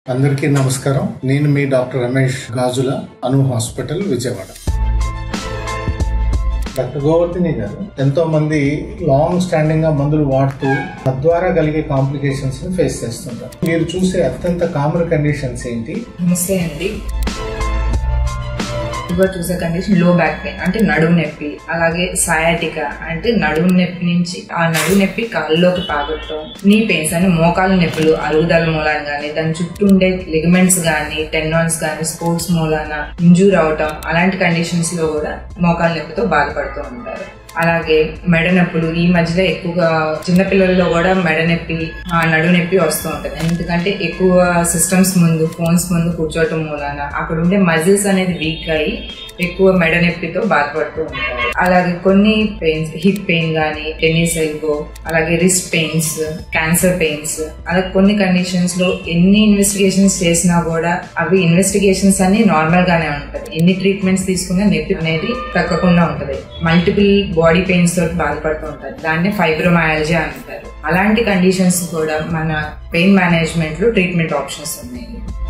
అందరికీ నమస్కారం నేను మీ doctor Ramesh Gajula Anu hospital Vijayawada doctor Govardhini గారు ఎంతో మంది లాంగ్ స్టాండింగ్ గా మందులు వాడుతూ తద్వారా కలిగే కాంప్లికేషన్స్ ని ఫేస్ చేస్తుంటారు మీరు చూసే అత్యంత కామన్ కండిషన్స్ ఏంటి నమస్తే అండి ఎక్కువగా చూసే కండిషన్ లో బ్యాక్ పెయిన్ అంటే నడుము నొప్పి అలాగే సయాటిక అంటే నడుము నొప్పి నుంచి ఆ నడుము నొప్పి కాళ్ళలోకి పాగొట్టడం నీ పెయిన్స్ అంటే మోకాలు నొప్పులు అరుగుదల మూలాన గానీ దాని చుట్టూ ఉండే లిగమెంట్స్ గానీ టెండాన్స్ గానీ స్పోర్ట్స్ మూలాన ఇంజూర్ అవటం అలాంటి కండిషన్స్ లో కూడా మోకాలు నొప్పితో బాధపడుతూ ఉంటారు అలాగే మెడ నొప్పులు ఈ మధ్యలో ఎక్కువగా చిన్నపిల్లల్లో కూడా మెడ నొప్పి ఆ, నడు నొప్పి వస్తూ ఉంటుంది ఎందుకంటే ఎక్కువ సిస్టమ్స్ ముందు ఫోన్స్ ముందు కూర్చోవటం మూలాన అక్కడ ఉండే మజిల్స్ అనేది వీక్ అయ్యి ఎక్కువ మెడ నొప్పితో బాధపడుతూ ఉంటారు అలాగే కొన్ని పెయిన్స్ హిప్ పెయిన్ గానీ టెన్నిస్ ఎల్బో అలాగే రిస్ట్ పెయిన్స్ క్యాన్సర్ పెయిన్స్ అలాగే కొన్ని కండిషన్స్ లో ఎన్ని ఇన్వెస్టిగేషన్స్ చేసినా కూడా అవి ఇన్వెస్టిగేషన్స్ అన్ని నార్మల్ గానే ఉంటది ఎన్ని ట్రీట్మెంట్స్ తీసుకున్నా నొప్పి అనేది తగ్గకుండా ఉంటది మల్టిపుల్ బాడీ పెయిన్స్ తోటి బాధపడుతూ ఉంటారు దాన్ని ఫైబ్రోమయాలజీ అంటారు అలాంటి కండిషన్స్ కూడా మన పెయిన్ మేనేజ్మెంట్ లో ట్రీట్మెంట్ ఆప్షన్స్ ఉన్నాయి